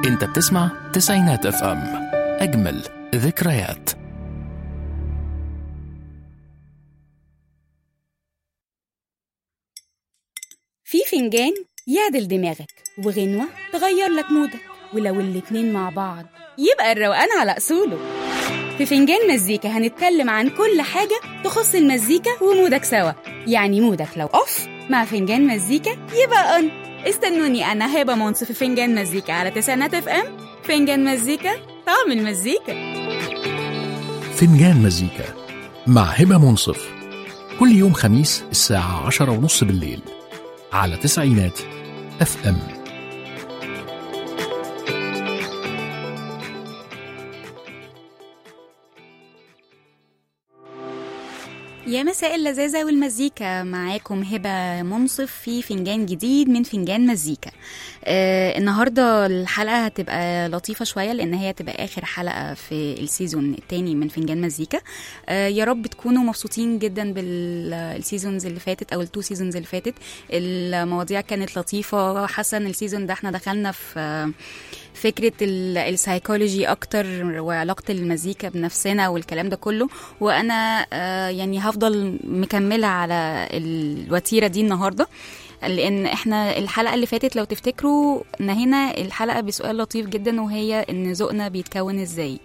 انت بتسمع تسعينات اف ام اجمل ذكريات في فنجان يعدل دماغك وغنوة تغير لك مودك ولو الاتنين مع بعض يبقى الروقان على أصوله في فنجان مزيكا هنتكلم عن كل حاجة تخص المزيكا ومودك سوا يعني مودك لو أوف مع فنجان مزيكا يبقى أون استنوني أنا هبة منصف في فنجان مزيكا على تسعينات اف ام فنجان مزيكا طعم المزيكا فنجان مزيكا مع هبة منصف كل يوم خميس الساعة عشرة ونص بالليل على تسعينات اف ام يا مساء اللذاذة والمزيكا معاكم هبة منصف في فنجان جديد من فنجان مزيكا آه النهاردة الحلقة هتبقى لطيفة شوية لأن هي هتبقى آخر حلقة في السيزون التاني من فنجان مزيكا آه يا رب تكونوا مبسوطين جدا بالسيزونز اللي فاتت أو التو سيزونز اللي فاتت المواضيع كانت لطيفة حاسة إن السيزون ده احنا دخلنا في آه فكرة السايكولوجي أكتر وعلاقة المزيكا بنفسنا والكلام ده كله وأنا آه يعني هفضل مكملة على الوتيرة دي النهاردة لان احنا الحلقه اللي فاتت لو تفتكروا نهينا الحلقه بسؤال لطيف جدا وهي ان ذوقنا بيتكون ازاي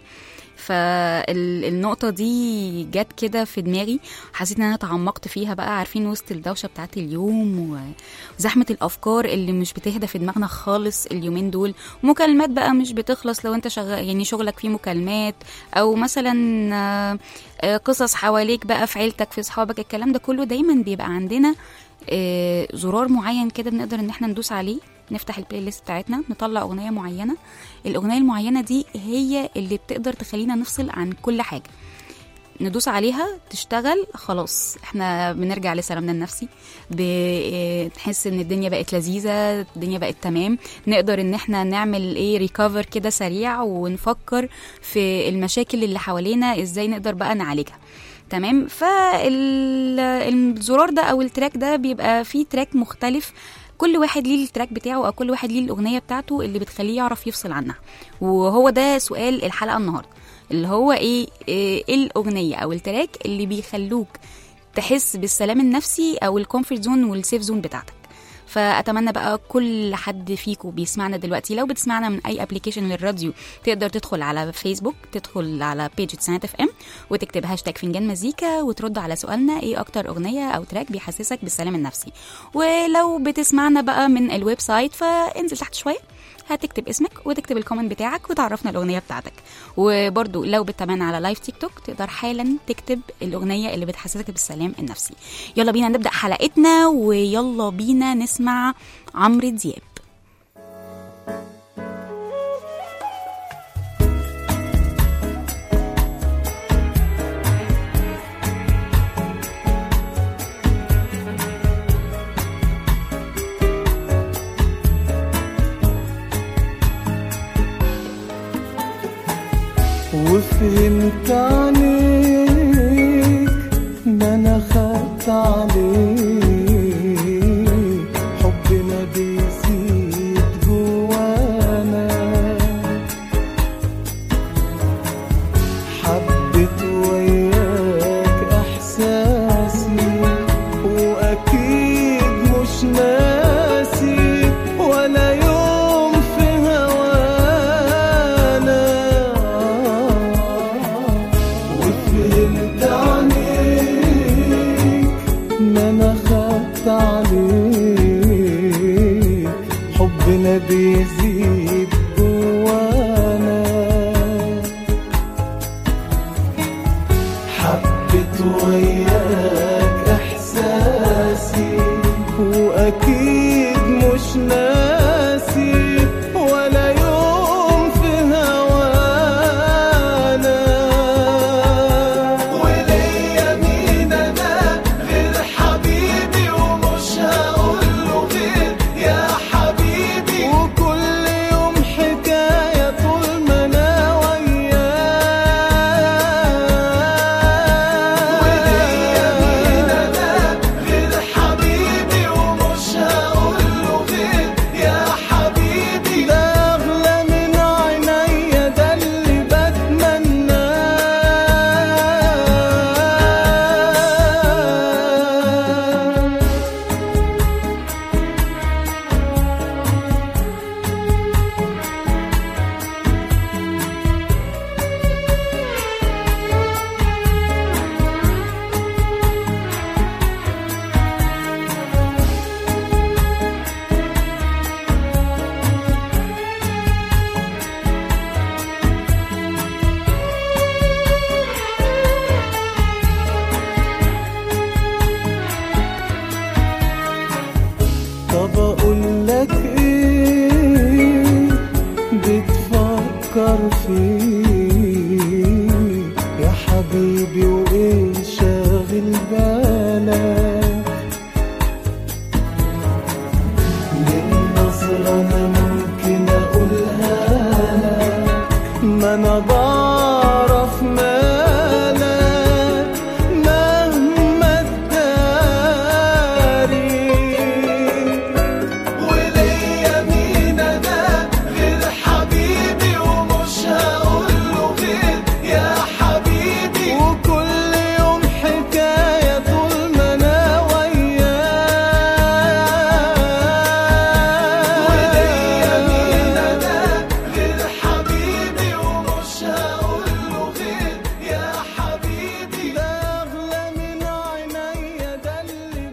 فالنقطة دي جت كده في دماغي حسيت ان انا تعمقت فيها بقى عارفين وسط الدوشة بتاعت اليوم وزحمة الافكار اللي مش بتهدى في دماغنا خالص اليومين دول مكالمات بقى مش بتخلص لو انت شغال يعني شغلك فيه مكالمات او مثلا قصص حواليك بقى في عيلتك في اصحابك الكلام ده كله دايما بيبقى عندنا زرار معين كده بنقدر ان احنا ندوس عليه نفتح البلاي ليست بتاعتنا نطلع اغنيه معينه الاغنيه المعينه دي هي اللي بتقدر تخلينا نفصل عن كل حاجه ندوس عليها تشتغل خلاص احنا بنرجع لسلامنا النفسي بنحس ان الدنيا بقت لذيذه الدنيا بقت تمام نقدر ان احنا نعمل ايه ريكفر كده سريع ونفكر في المشاكل اللي حوالينا ازاي نقدر بقى نعالجها تمام فالزرار ده او التراك ده بيبقى فيه تراك مختلف كل واحد ليه التراك بتاعه او كل واحد ليه الاغنيه بتاعته اللي بتخليه يعرف يفصل عنها وهو ده سؤال الحلقه النهارده اللي هو ايه, إيه الاغنيه او التراك اللي بيخلوك تحس بالسلام النفسي او الكومفورت زون والسيف زون بتاعتك فاتمنى بقى كل حد فيكم بيسمعنا دلوقتي لو بتسمعنا من اي ابلكيشن للراديو تقدر تدخل على فيسبوك تدخل على بيج تسعينات اف ام وتكتب هاشتاج فنجان مزيكا وترد على سؤالنا ايه اكتر اغنيه او تراك بيحسسك بالسلام النفسي ولو بتسمعنا بقى من الويب سايت فانزل تحت شويه هتكتب اسمك وتكتب الكومنت بتاعك وتعرفنا الاغنيه بتاعتك وبرده لو بتتابعنا على لايف تيك توك تقدر حالا تكتب الاغنيه اللي بتحسسك بالسلام النفسي يلا بينا نبدا حلقتنا ويلا بينا نسمع عمرو دياب وفهمت عليك ما انا خدت عليك حبنا بيزيد جوانا حبيت وياك احساسي واكيد مش ناسي ولا يوم في هوانا وفهمت عليك ما انا خدت عليك حبنا بيزيد جوانا حبيت وياك احساسي واكيد مش ناسي ولا يوم في هوانا وليا مين انا غير حبيبي ومش هقوله غير يا حبيبي وكل يوم حكايه طول ما انا وياك وليا مين انا غير حبيبي ومش هقوله غير نظرة أنا ممكن أقولها لك ما أنا بعرف مالك مهما تداري وليا مين انا غير حبيبي ومش هقوله غير يا حبيبي وكل يوم حكاية طول ما انا وياك وليا مين انا غير حبيبي ومش هقوله غير يا حبيبي ده اغلى من عينيا ده اللي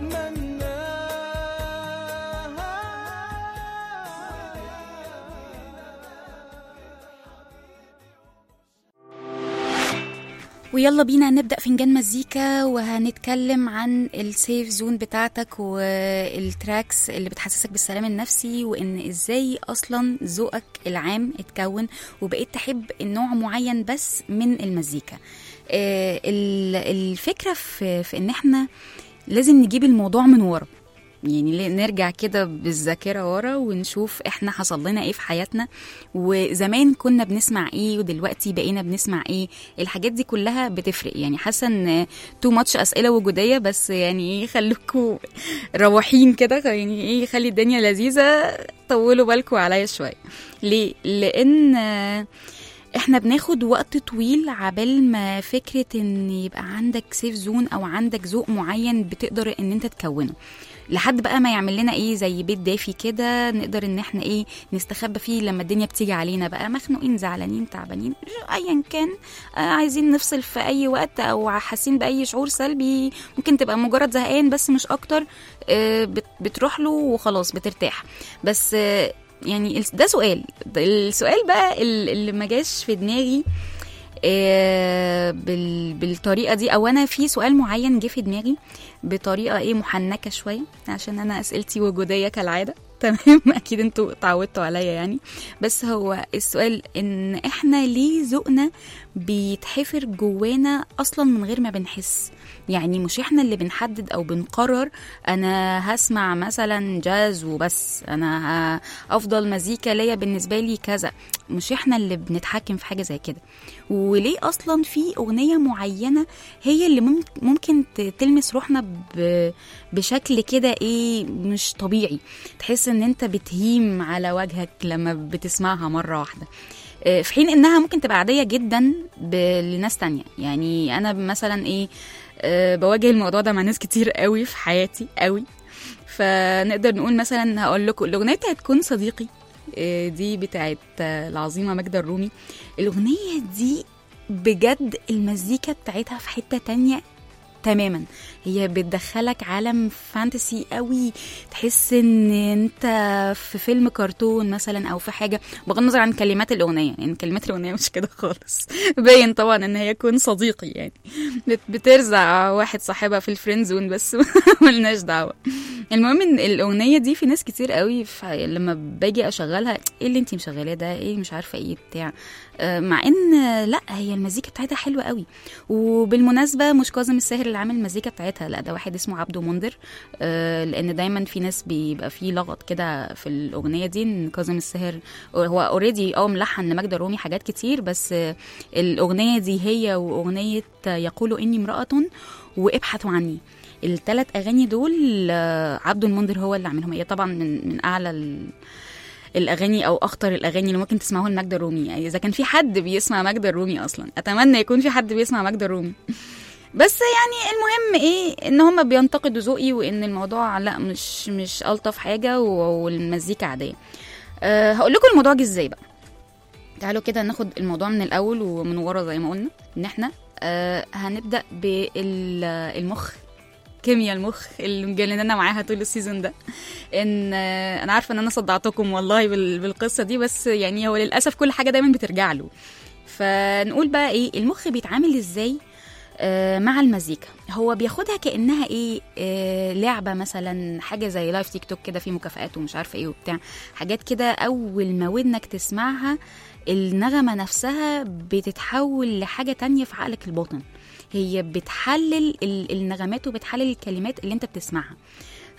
بتمناه ويلا بينا نبدأ فنجان مزيكا وهنتكلم عن السيف زون بتاعتك والتراكس اللي بتحسسك بالسلام النفسي وان ازاي اصلا ذوقك العام اتكون وبقيت تحب النوع معين بس من المزيكا آه، ال- الفكرة في, في ان احنا لازم نجيب الموضوع من ورا يعني ل- نرجع كده بالذاكرة ورا ونشوف احنا حصل لنا ايه في حياتنا وزمان كنا بنسمع ايه ودلوقتي بقينا بنسمع ايه الحاجات دي كلها بتفرق يعني حاسه ان تو ماتش اسئله وجوديه بس يعني ايه خليكوا روحين كده يعني ايه خلي الدنيا لذيذه طولوا بالكم عليا شويه ليه لان آه، احنا بناخد وقت طويل عبال ما فكره ان يبقى عندك سيف زون او عندك ذوق معين بتقدر ان انت تكونه لحد بقى ما يعمل لنا ايه زي بيت دافي كده نقدر ان احنا ايه نستخبى فيه لما الدنيا بتيجي علينا بقى مخنوقين زعلانين تعبانين ايا كان آه عايزين نفصل في اي وقت او حاسين باي شعور سلبي ممكن تبقى مجرد زهقان بس مش اكتر آه بت- بتروح له وخلاص بترتاح بس آه يعني ال- ده سؤال ده السؤال بقى ال- اللي ما جاش في دماغي آه، بال- بالطريقه دي او انا في سؤال معين جه في دماغي بطريقه ايه محنكه شويه عشان انا اسئلتي وجوديه كالعاده تمام اكيد انتوا اتعودتوا عليا يعني بس هو السؤال ان احنا ليه ذوقنا بيتحفر جوانا اصلا من غير ما بنحس يعني مش احنا اللي بنحدد او بنقرر انا هسمع مثلا جاز وبس انا ه- افضل مزيكا ليا بالنسبه لي كذا مش احنا اللي بنتحكم في حاجه زي كده وليه اصلا في اغنيه معينه هي اللي مم- ممكن ت- تلمس روحنا ب- بشكل كده ايه مش طبيعي تحس ان انت بتهيم على وجهك لما بتسمعها مره واحده آه، في حين انها ممكن تبقى عاديه جدا ب- لناس تانية يعني انا مثلا ايه آه، بواجه الموضوع ده مع ناس كتير قوي في حياتي قوي فنقدر نقول مثلا هقول لكم الاغنيه بتاعت كن صديقي آه، دي بتاعت آه، العظيمه ماجدة الرومي الاغنيه دي بجد المزيكا بتاعتها في حته تانية تماما هي بتدخلك عالم فانتسي قوي تحس ان انت في فيلم كرتون مثلا او في حاجه بغض النظر عن كلمات الاغنيه يعني كلمات الاغنيه مش كده خالص باين طبعا ان هي كون صديقي يعني بت- بترزع واحد صاحبها في الفريند زون بس ملناش دعوه المهم ان الاغنيه دي في ناس كتير قوي ف- لما باجي اشغلها ايه اللي انتي مشغلاه ده ايه مش عارفه ايه بتاع آه، مع ان آه، لا هي المزيكا بتاعتها حلوه قوي وبالمناسبه مش كاظم الساهر اللي عامل المزيكا بتاعتها لا ده واحد اسمه عبده منذر آه، لان دايما في ناس بيبقى فيه لغط كده في الاغنيه دي ان كاظم الساهر هو اوريدي اه ملحن لماجدة الرومي حاجات كتير بس آه، الاغنيه دي هي واغنيه يقول اني امراه وابحثوا عني الثلاث اغاني دول آه، عبده المنذر هو اللي عاملهم هي طبعا من من اعلى ال... الاغاني او اخطر الاغاني اللي ممكن تسمعوها لماجدة الرومي يعني اذا كان في حد بيسمع ماجدة الرومي اصلا اتمنى يكون في حد بيسمع ماجدة الرومي بس يعني المهم ايه ان هم بينتقدوا ذوقي وان الموضوع لا مش مش الطف حاجه و- والمزيكا عاديه أه هقول لكم الموضوع جه ازاي بقى تعالوا كده ناخد الموضوع من الاول ومن ورا زي ما قلنا ان احنا أه هنبدا بالمخ كيمياء المخ اللي مجننانا معاها طول السيزون ده ان آه، انا عارفه ان انا صدعتكم والله بال- بالقصه دي بس يعني هو للاسف كل حاجه دايما بترجع له فنقول بقى ايه المخ بيتعامل ازاي آه، مع المزيكا هو بياخدها كانها ايه آه، لعبه مثلا حاجه زي لايف تيك توك كده في مكافآت ومش عارفه ايه وبتاع حاجات كده اول ما ودنك تسمعها النغمه نفسها بتتحول لحاجه تانية في عقلك الباطن هي بتحلل ال- النغمات وبتحلل الكلمات اللي انت بتسمعها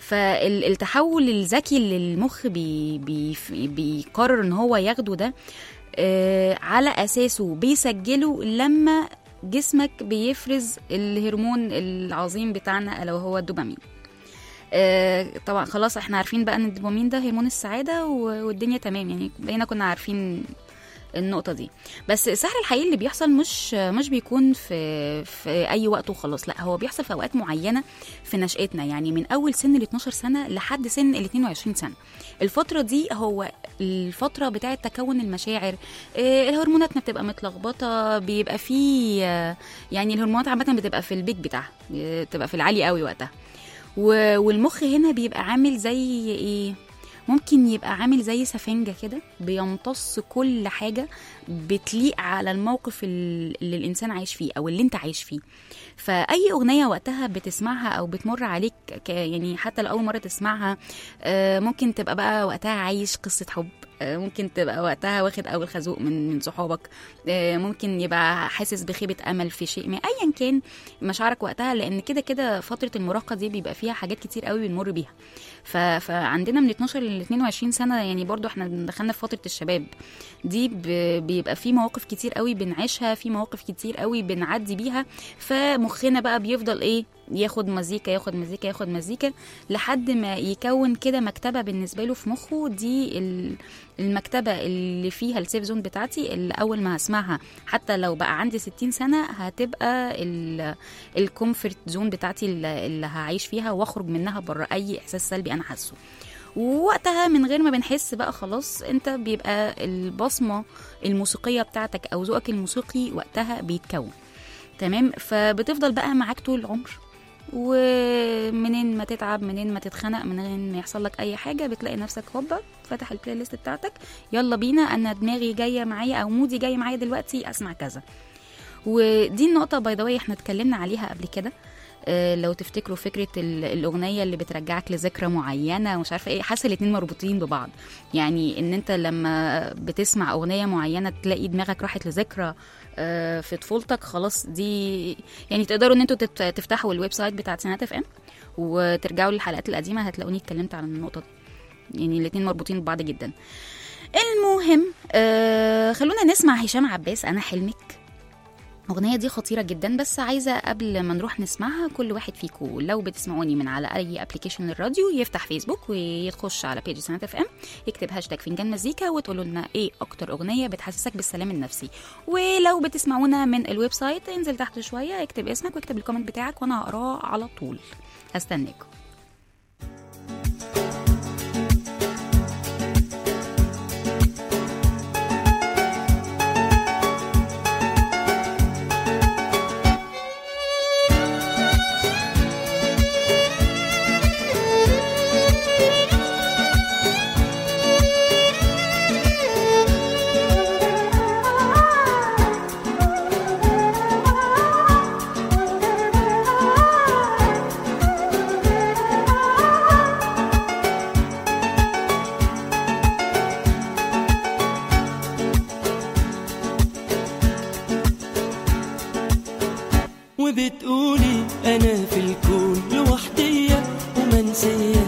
فالتحول الذكي اللي المخ بي بي بيقرر ان هو ياخده ده آه، على اساسه بيسجله لما جسمك بيفرز الهرمون العظيم بتاعنا الا وهو الدوبامين آه، طبعا خلاص احنا عارفين بقى ان الدوبامين ده هرمون السعاده و- والدنيا تمام يعني بقينا كنا عارفين النقطة دي بس السحر الحقيقي اللي بيحصل مش مش بيكون في في أي وقت وخلاص لا هو بيحصل في أوقات معينة في نشأتنا يعني من أول سن ال 12 سنة لحد سن ال 22 سنة الفترة دي هو الفترة بتاعة تكون المشاعر آه، الهرمونات ما بتبقى متلخبطة بيبقى فيه آه، يعني الهرمونات عامة بتبقى في البيك بتاعها بتبقى في العالي قوي وقتها و- والمخ هنا بيبقى عامل زي ايه ممكن يبقى عامل زي سفنجة كده بيمتص كل حاجة بتليق على الموقف ال- اللي الإنسان عايش فيه أو اللي أنت عايش فيه فأي أغنية وقتها بتسمعها أو بتمر عليك ك- يعني حتى لو أول مرة تسمعها آه، ممكن تبقى بقى وقتها عايش قصة حب آه، ممكن تبقى وقتها واخد أول خازوق من من صحابك آه، ممكن يبقى حاسس بخيبة أمل في شيء ما أيا كان مشاعرك وقتها لأن كده كده فترة المراهقة دي بيبقى فيها حاجات كتير قوي بنمر بيها ف... فعندنا من 12 ل 22 سنه يعني برضو احنا دخلنا في فتره الشباب دي ب... بيبقى في مواقف كتير قوي بنعيشها في مواقف كتير قوي بنعدي بيها فمخنا بقى بيفضل ايه ياخد مزيكا ياخد مزيكا ياخد مزيكا لحد ما يكون كده مكتبه بالنسبه له في مخه دي ال- المكتبه اللي فيها السيف زون بتاعتي اللي اول ما هسمعها حتى لو بقى عندي 60 سنه هتبقى الكومفورت زون بتاعتي اللي اللي هعيش فيها واخرج منها بره اي احساس سلبي انا حاسه ووقتها من غير ما بنحس بقى خلاص انت بيبقى البصمه الموسيقيه بتاعتك او ذوقك الموسيقي وقتها بيتكون تمام فبتفضل بقى معاك طول العمر ومنين ما تتعب منين ما تتخنق منين ما يحصل لك اي حاجه بتلاقي نفسك هوبا فتح البلاي ليست بتاعتك يلا بينا انا دماغي جايه معايا او مودي جاي معايا دلوقتي اسمع كذا ودي النقطه باي ذا احنا اتكلمنا عليها قبل كده آه، لو تفتكروا فكره ال- الاغنيه اللي بترجعك لذكرى معينه ومش عارفه ايه حاسه الاتنين مربوطين ببعض يعني ان انت لما بتسمع اغنيه معينه تلاقي دماغك راحت لذكرى آه، في طفولتك خلاص دي يعني تقدروا ان انتوا تت- تفتحوا الويب سايت بتاع سنات اف ام وترجعوا للحلقات القديمه هتلاقوني اتكلمت عن النقطه دي يعني الاتنين مربوطين ببعض جدا المهم آه خلونا نسمع هشام عباس انا حلمك الأغنية دي خطيرة جدا بس عايزة قبل ما نروح نسمعها كل واحد فيكم لو بتسمعوني من على أي ابلكيشن للراديو يفتح فيسبوك ويخش على بيج سنة اف ام يكتب هاشتاج فنجان مزيكا وتقولوا لنا ايه أكتر أغنية بتحسسك بالسلام النفسي ولو بتسمعونا من الويب سايت انزل تحت شوية اكتب اسمك واكتب الكومنت بتاعك وأنا هقراه على طول هستناكم وبتقولي انا في الكون لوحدية ومنسية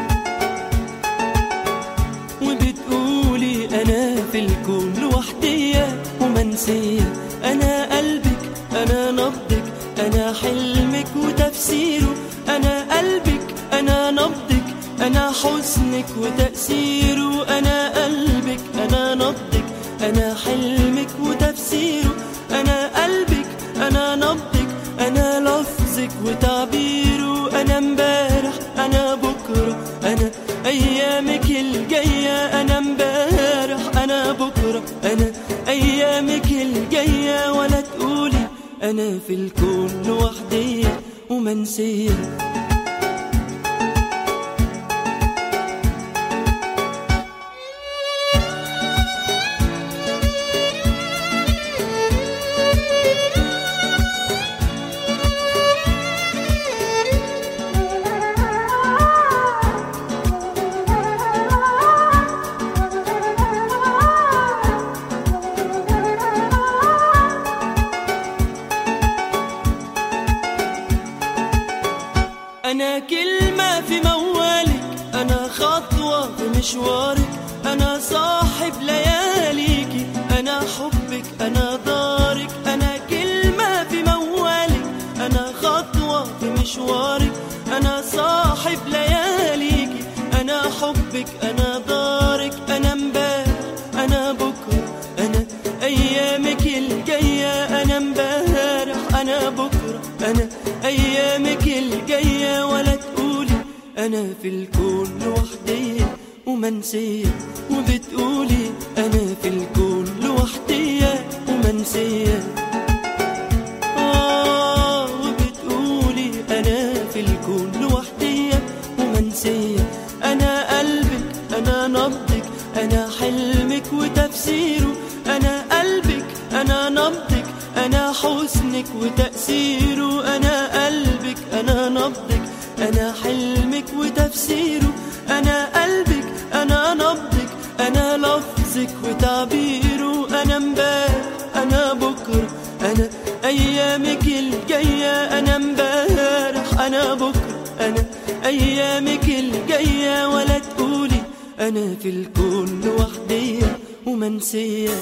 وبتقولي انا في الكون لوحدية ومنسية انا قلبك انا نبضك انا حلمك وتفسيره انا قلبك انا نبضك انا حسنك وتأثيره انا قلبك انا نبضك انا حلمك وتفسيره انا قلبك انا نبضك انا لفظك وتعبيره انا امبارح انا بكره انا ايامك الجايه انا امبارح انا بكره انا ايامك الجايه ولا تقولي انا في الكون لوحدي ومنسيه مشوارك انا صاحب لياليكي انا حبك انا دارك انا كلمة في موالك انا خطوة في مشوارك انا صاحب لياليكي انا حبك انا دارك انا امبارح انا بكرة انا ايامك الجاية انا امبارح انا بكرة انا ايامك الجاية ولا تقولي انا في الكون لوحدي ومنسية وبتقولي انا في الكون لوحدي ومنسية آه وبتقولي أنا في الكون لوحدي ومنسية أنا قلبك أنا نبضك أنا حلمك وتفسيره أنا قلبك أنا نبضك أنا حسنك وتأثيره أنا قلبك أنا نبضك أنا حلمك وتفسيره أنا قلبك أنا نبضك أنا لفظك وتعبيره أنا امبارح أنا بكرة أنا أيامك الجاية أنا امبارح أنا بكرة أنا أيامك الجاية ولا تقولي أنا في الكون لوحدي ومنسية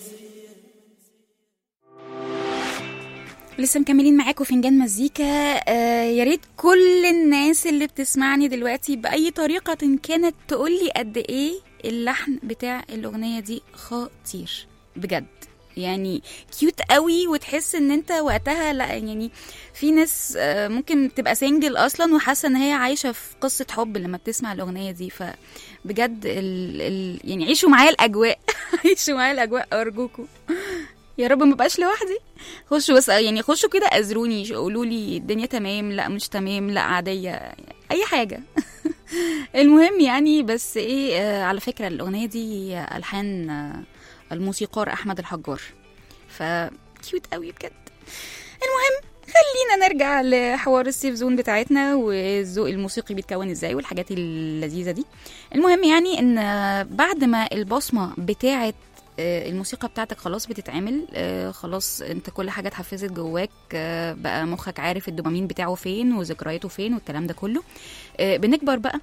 لسه مكملين معاكم فنجان مزيكا آه يا ريت كل الناس اللي بتسمعني دلوقتي باي طريقه كانت تقول لي قد ايه اللحن بتاع الاغنيه دي خطير بجد يعني كيوت قوي وتحس ان انت وقتها لا يعني في ناس آه، ممكن تبقى سنجل اصلا وحاسه ان هي عايشه في قصه حب لما بتسمع الاغنيه دي فبجد ال ال يعني عيشوا معايا الاجواء عيشوا معايا الاجواء ارجوكم يا رب ما بقاش لوحدي خشوا بس يعني خشوا كده ازروني قولوا لي الدنيا تمام لا مش تمام لا عاديه اي حاجه المهم يعني بس ايه آه على فكره الاغنيه دي الحان آه الموسيقار احمد الحجار فكيوت قوي بجد المهم خلينا نرجع لحوار السيف زون بتاعتنا والذوق الموسيقي بيتكون ازاي والحاجات اللذيذه دي المهم يعني ان بعد ما البصمه بتاعه آه، الموسيقى بتاعتك خلاص بتتعمل آه، خلاص انت كل حاجه اتحفزت جواك آه، بقى مخك عارف الدوبامين بتاعه فين وذكرياته فين والكلام ده كله آه، بنكبر بقى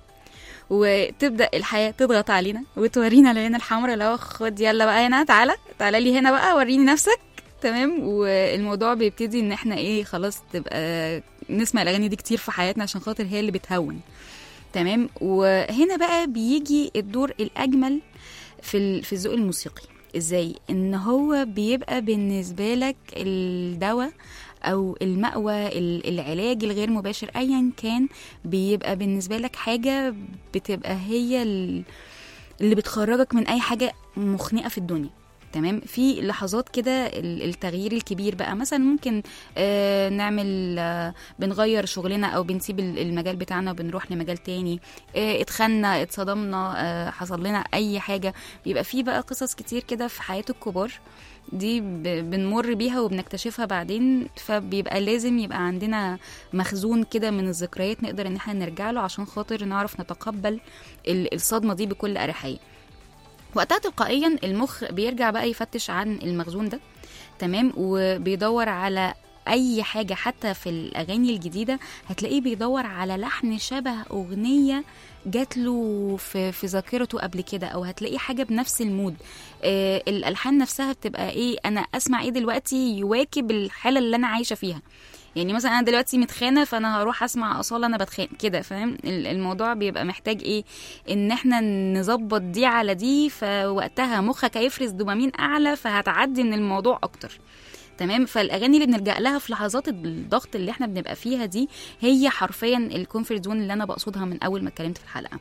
وتبدا الحياه تضغط علينا وتورينا العين الحمراء لو خد يلا بقى هنا تعالى تعالى لي هنا بقى وريني نفسك تمام والموضوع بيبتدي ان احنا ايه خلاص تبقى نسمع الاغاني دي كتير في حياتنا عشان خاطر هي اللي بتهون تمام وهنا بقى بيجي الدور الاجمل في ال- في الذوق الموسيقي ازاي ان هو بيبقى بالنسبه لك الدواء او المأوى ال- العلاج الغير مباشر ايا كان بيبقى بالنسبه لك حاجه بتبقى هي ال- اللي بتخرجك من اي حاجه مخنقه في الدنيا تمام في لحظات كده ال- التغيير الكبير بقى مثلا ممكن آه نعمل آه بنغير شغلنا او بنسيب ال- المجال بتاعنا وبنروح لمجال تاني آه اتخنا اتصدمنا آه حصل لنا اي حاجه بيبقى في بقى قصص كتير كده في حياه الكبار دي ب- بنمر بيها وبنكتشفها بعدين فبيبقى لازم يبقى عندنا مخزون كده من الذكريات نقدر ان احنا نرجع له عشان خاطر نعرف نتقبل ال- الصدمه دي بكل اريحيه وقتها تلقائيا المخ بيرجع بقى يفتش عن المخزون ده تمام وبيدور على اي حاجه حتى في الاغاني الجديده هتلاقيه بيدور على لحن شبه اغنيه جات له في في ذاكرته قبل كده او هتلاقيه حاجه بنفس المود آه الالحان نفسها بتبقى ايه انا اسمع ايه دلوقتي يواكب الحاله اللي انا عايشه فيها يعني مثلا انا دلوقتي متخانه فانا هروح اسمع اصاله انا بتخان كده فاهم ال- الموضوع بيبقى محتاج ايه ان احنا نظبط دي على دي فوقتها مخك هيفرز دوبامين اعلى فهتعدي من الموضوع اكتر تمام فالاغاني اللي بنلجا لها في لحظات الضغط اللي احنا بنبقى فيها دي هي حرفيا الكومفورت زون اللي انا بقصدها من اول ما اتكلمت في الحلقه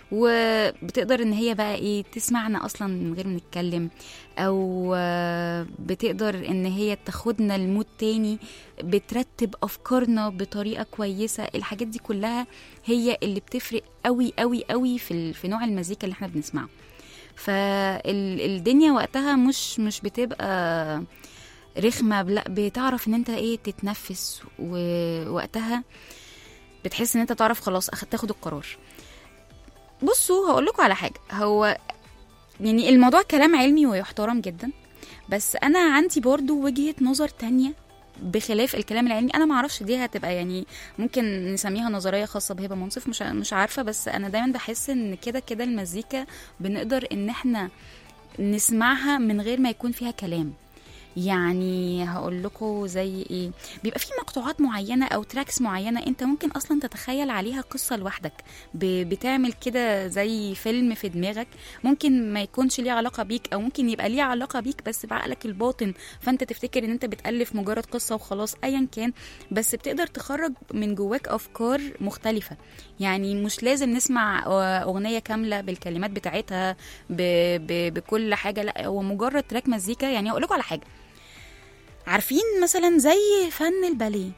وبتقدر ان هي بقى ايه تسمعنا اصلا من غير ما نتكلم او آه، بتقدر ان هي تاخدنا لمود تاني بترتب افكارنا بطريقه كويسه الحاجات دي كلها هي اللي بتفرق قوي قوي قوي في ال- في نوع المزيكا اللي احنا بنسمعه فالدنيا وقتها مش مش بتبقى رخمه لا بتعرف ان انت ايه تتنفس ووقتها بتحس ان انت تعرف خلاص أخ- تاخد القرار بصوا هقول لكم على حاجه هو يعني الموضوع كلام علمي ويحترم جدا بس انا عندي برضو وجهه نظر تانية بخلاف الكلام العلمي انا ما اعرفش دي هتبقى يعني ممكن نسميها نظريه خاصه بهبه منصف مش مش عارفه بس انا دايما بحس ان كده كده المزيكا بنقدر ان احنا نسمعها من غير ما يكون فيها كلام يعني هقول لكم زي ايه بيبقى في مقطوعات معينه او تراكس معينه انت ممكن اصلا تتخيل عليها قصه لوحدك ب- بتعمل كده زي فيلم في دماغك ممكن ما يكونش ليه علاقه بيك او ممكن يبقى ليه علاقه بيك بس بعقلك الباطن فانت تفتكر ان انت بتالف مجرد قصه وخلاص ايا كان بس بتقدر تخرج من جواك افكار مختلفه يعني مش لازم نسمع آه، اغنيه كامله بالكلمات بتاعتها ب... ب... بكل حاجه لا هو مجرد تراك مزيكا يعني هقول لكم على حاجه عارفين مثلا زي فن الباليه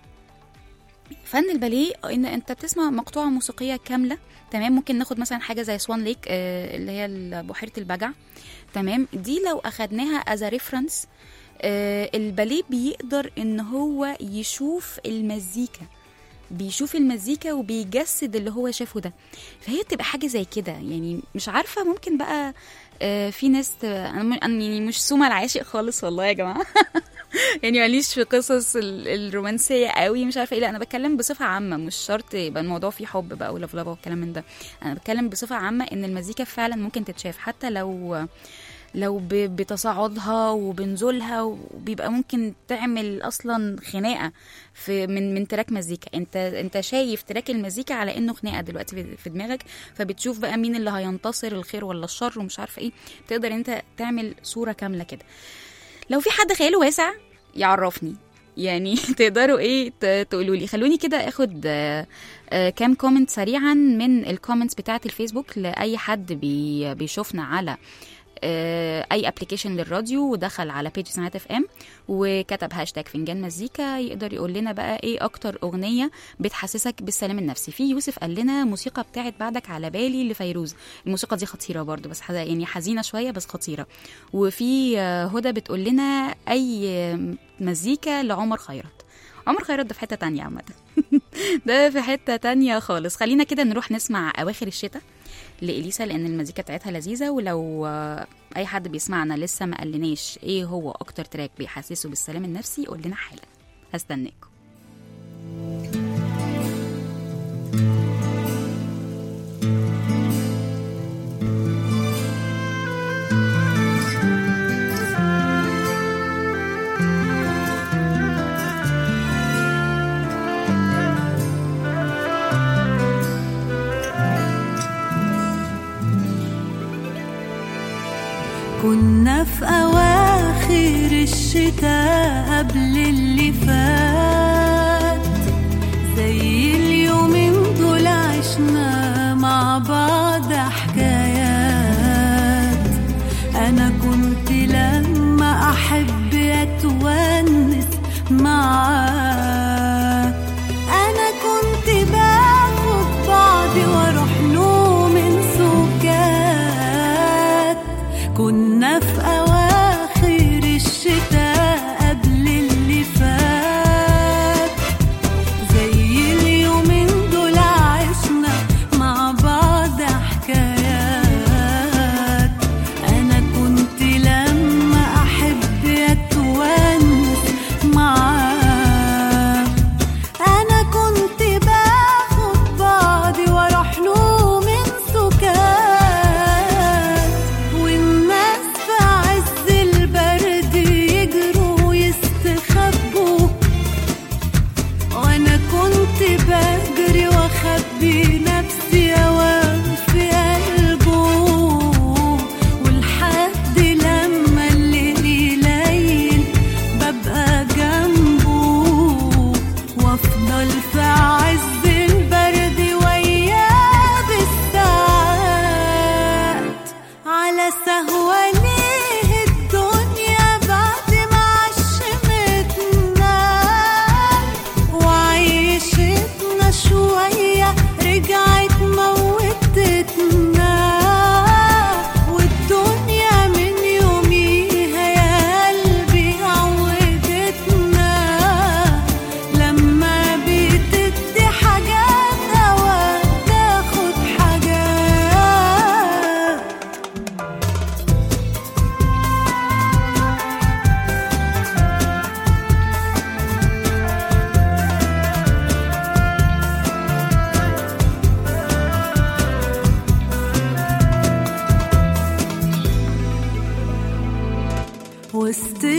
فن الباليه ان انت بتسمع مقطوعه موسيقيه كامله تمام ممكن ناخد مثلا حاجه زي سوان ليك آه، اللي هي ال- بحيره البجع تمام دي لو اخدناها از ريفرنس الباليه بيقدر ان هو يشوف المزيكا بيشوف المزيكا وبيجسد اللي هو شافه ده فهي بتبقى حاجه زي كده يعني مش عارفه ممكن بقى آه، في ناس ت- انا م- أنا يعني مش سوما العاشق خالص والله يا جماعه يعني ماليش في قصص ال- الرومانسيه قوي مش عارفه ايه لا انا بتكلم بصفه عامه مش شرط يبقى الموضوع فيه حب بقى ولفلفه والكلام من ده انا بتكلم بصفه عامه ان المزيكا فعلا ممكن تتشاف حتى لو لو ب- بتصاعدها وبنزولها وبيبقى ممكن تعمل اصلا خناقه في من من تراك مزيكا انت انت شايف تراك المزيكا على انه خناقه دلوقتي في- في دماغك فبتشوف بقى مين اللي هينتصر الخير ولا الشر ومش عارفه ايه تقدر انت تعمل صوره كامله كده لو في حد خياله واسع يعرفني يعني تقدروا ايه ت- تقولوا لي خلوني كده اخد آه، آه، كام كومنت سريعا من الكومنتس بتاعه الفيسبوك لاي حد بي بيشوفنا على آه، اي ابلكيشن للراديو ودخل على بيج سمعت اف ام وكتب هاشتاج فنجان مزيكا يقدر يقول لنا بقى ايه اكتر اغنيه بتحسسك بالسلام النفسي في يوسف قال لنا موسيقى بتاعت بعدك على بالي لفيروز الموسيقى دي خطيره برضو بس حد- يعني حزينه شويه بس خطيره وفي آه، هدى بتقول لنا اي آه، مزيكا لعمر خيرت عمر خيرت ده في حته تانية عامه ده في حته تانية خالص خلينا كده نروح نسمع اواخر الشتاء لإليسا لأن المزيكا بتاعتها لذيذة ولو آه، أي حد بيسمعنا لسه ما قالناش إيه هو أكتر تراك بيحسسه بالسلام النفسي قول لنا حالا هستناكم كنا في أواخر الشتاء قبل اللي فات زي اليومين دول عشنا مع بعض حكايات أنا كنت لما أحب أتونس معاك أنا كنت باخد بعضي وأروح له من سكات كنا في أواخر الشتاء قبل اللي فات زي اليومين دول عشنا مع بعض حكايات أنا كنت لما أحب أتونس معاك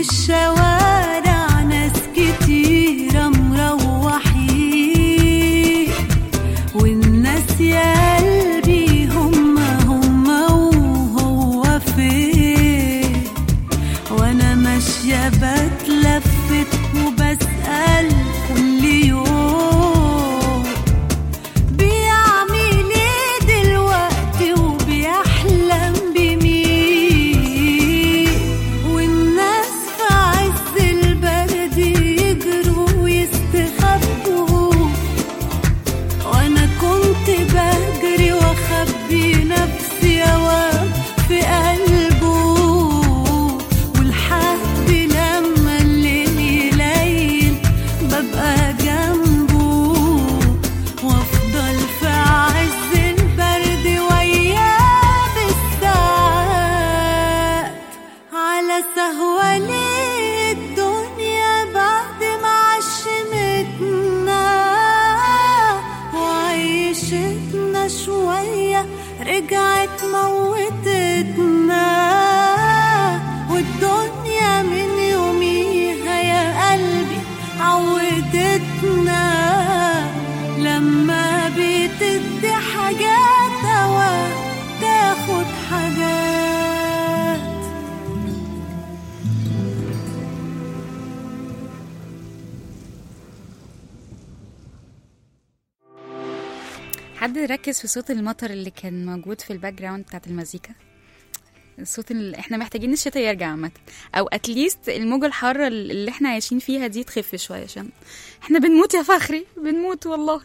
الشوارع ناس كتيرة مروحين والناس يا قلبي هم هم وهو فين وانا ماشية بتلفت وبسأل كل يوم بيعمل ايه دلوقتي وبيحلم بمين والناس في عز البرد يجروا ويستخبوا وانا كنت بجري واخبي نفسي اوام في قلبه ولحد لما الليل يليل ببقى جنبه وافضل في عز البرد وياه بالساعات على سهوة ليه الدنيا بعد ما عشمتنا وعيشتنا شوية رجعت موتتنا والدنيا من يوميها يا قلبي عودتنا لما بتدي حاجات أوقات تاخد حاجات حد ركز في صوت المطر اللي كان موجود في الباك جراوند بتاعت المزيكا الصوت اللي احنا محتاجين الشتاء يرجع عامة او اتليست الموجة الحارة اللي احنا عايشين فيها دي تخف شوية عشان احنا بنموت يا فخري بنموت والله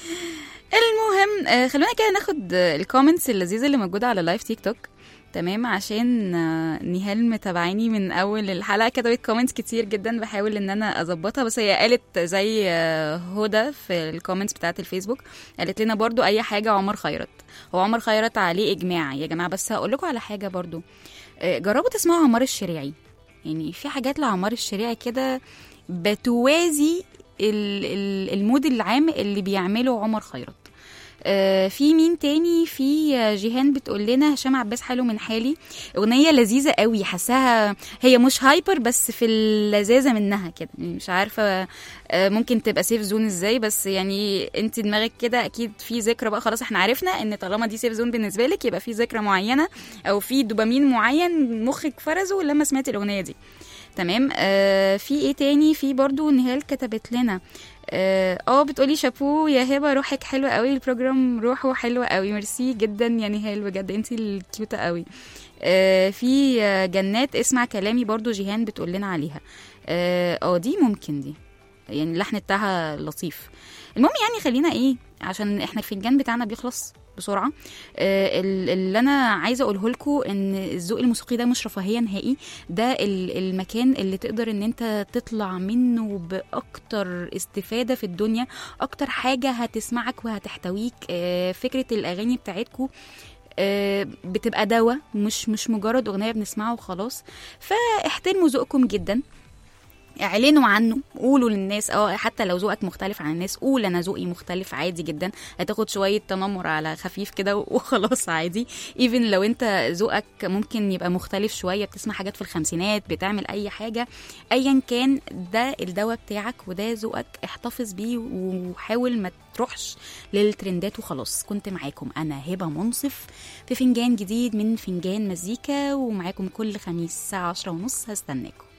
المهم آه، خلونا كده ناخد الكومنتس اللذيذة اللي موجودة على لايف تيك توك تمام عشان آه، نهال متابعيني من اول الحلقه كتبت كومنتس كتير جدا بحاول ان انا اظبطها بس هي قالت زي آه، هدى في الكومنتس بتاعت الفيسبوك قالت لنا برضو اي حاجه عمر خيرت هو عمر خيرت عليه اجماع يا جماعه بس هقول لكم على حاجه برضو آه، جربوا تسمعوا عمار الشريعي يعني في حاجات لعمار الشريعي كده بتوازي ال- ال- المود العام اللي بيعمله عمر خيرت آه، في مين تاني في آه، جيهان بتقول لنا هشام عباس حلو من حالي اغنيه لذيذه قوي حاساها هي مش هايبر بس في اللذاذه منها كده يعني مش عارفه آه، ممكن تبقى سيف زون ازاي بس يعني انت دماغك كده اكيد في ذكرى بقى خلاص احنا عرفنا ان طالما دي سيف زون بالنسبه لك يبقى في ذكرى معينه او في دوبامين معين مخك فرزه لما سمعت الاغنيه دي تمام آه في ايه تاني في برضو نهال كتبت لنا اه آه، بتقولي شابو يا هبه روحك حلوه قوي البروجرام روحه حلوه قوي ميرسي جدا يا نهال بجد انتي الكيوته قوي آه في آه، جنات اسمع كلامي برضو جيهان بتقول لنا عليها اه آه، دي ممكن دي يعني اللحن بتاعها لطيف المهم يعني خلينا ايه عشان احنا الفنجان بتاعنا بيخلص بسرعه آه، ال- اللي انا عايزه اقوله لكم ان الذوق الموسيقي ده مش رفاهيه نهائي ده ال- المكان اللي تقدر ان انت تطلع منه باكتر استفاده في الدنيا اكتر حاجه هتسمعك وهتحتويك آه، فكره الاغاني بتاعتكم آه، بتبقى دواء مش مش مجرد اغنيه بنسمعها وخلاص فاحترموا ذوقكم جدا اعلنوا عنه قولوا للناس اه حتى لو ذوقك مختلف عن الناس قول انا ذوقي مختلف عادي جدا هتاخد شويه تنمر على خفيف كده وخلاص عادي ايفن لو انت ذوقك ممكن يبقى مختلف شويه بتسمع حاجات في الخمسينات بتعمل اي حاجه ايا كان ده الدواء بتاعك وده ذوقك احتفظ بيه وحاول ما تروحش للترندات وخلاص كنت معاكم انا هبه منصف في فنجان جديد من فنجان مزيكا ومعاكم كل خميس الساعه 10 ونص هستناكم